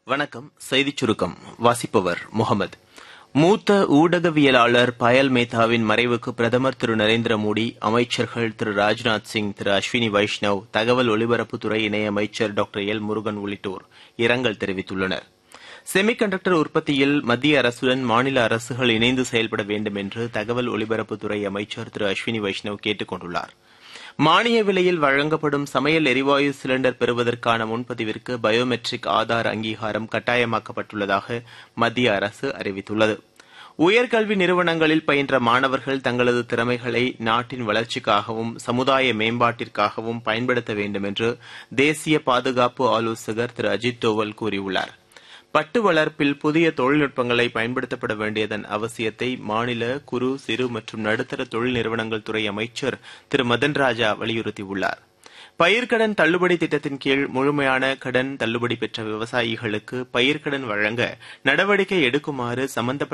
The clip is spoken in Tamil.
வணக்கம் செய்திச் சுருக்கம் வாசிப்பவர் முகமது மூத்த ஊடகவியலாளர் பயல் மேத்தாவின் மறைவுக்கு பிரதமர் திரு நரேந்திர மோடி அமைச்சர்கள் திரு ராஜ்நாத் சிங் திரு அஸ்வினி வைஷ்ணவ் தகவல் ஒலிபரப்புத்துறை இணையமைச்சர் டாக்டர் எல் முருகன் உள்ளிட்டோர் இரங்கல் தெரிவித்துள்ளனர் செமி கண்டக்டர் உற்பத்தியில் மத்திய அரசுடன் மாநில அரசுகள் இணைந்து செயல்பட வேண்டும் என்று தகவல் ஒலிபரப்புத்துறை அமைச்சர் திரு அஸ்வினி வைஷ்ணவ் கேட்டுக் கொண்டுள்ளார் மானிய விலையில் வழங்கப்படும் சமையல் எரிவாயு சிலிண்டர் பெறுவதற்கான முன்பதிவிற்கு பயோமெட்ரிக் ஆதார் அங்கீகாரம் கட்டாயமாக்கப்பட்டுள்ளதாக மத்திய அரசு அறிவித்துள்ளது உயர்கல்வி நிறுவனங்களில் பயின்ற மாணவர்கள் தங்களது திறமைகளை நாட்டின் வளர்ச்சிக்காகவும் சமுதாய மேம்பாட்டிற்காகவும் பயன்படுத்த வேண்டும் என்று தேசிய பாதுகாப்பு ஆலோசகர் திரு அஜித் தோவல் கூறியுள்ளார் பட்டு வளர்ப்பில் புதிய தொழில்நுட்பங்களை பயன்படுத்தப்பட வேண்டியதன் அவசியத்தை மாநில குறு சிறு மற்றும் நடுத்தர தொழில் நிறுவனங்கள் துறை அமைச்சர் திரு மதன் ராஜா வலியுறுத்தியுள்ளார் பயிர்க்கடன் தள்ளுபடி திட்டத்தின் கீழ் முழுமையான கடன் தள்ளுபடி பெற்ற விவசாயிகளுக்கு பயிர்க்கடன் வழங்க நடவடிக்கை எடுக்குமாறு சம்பந்தப்பட்ட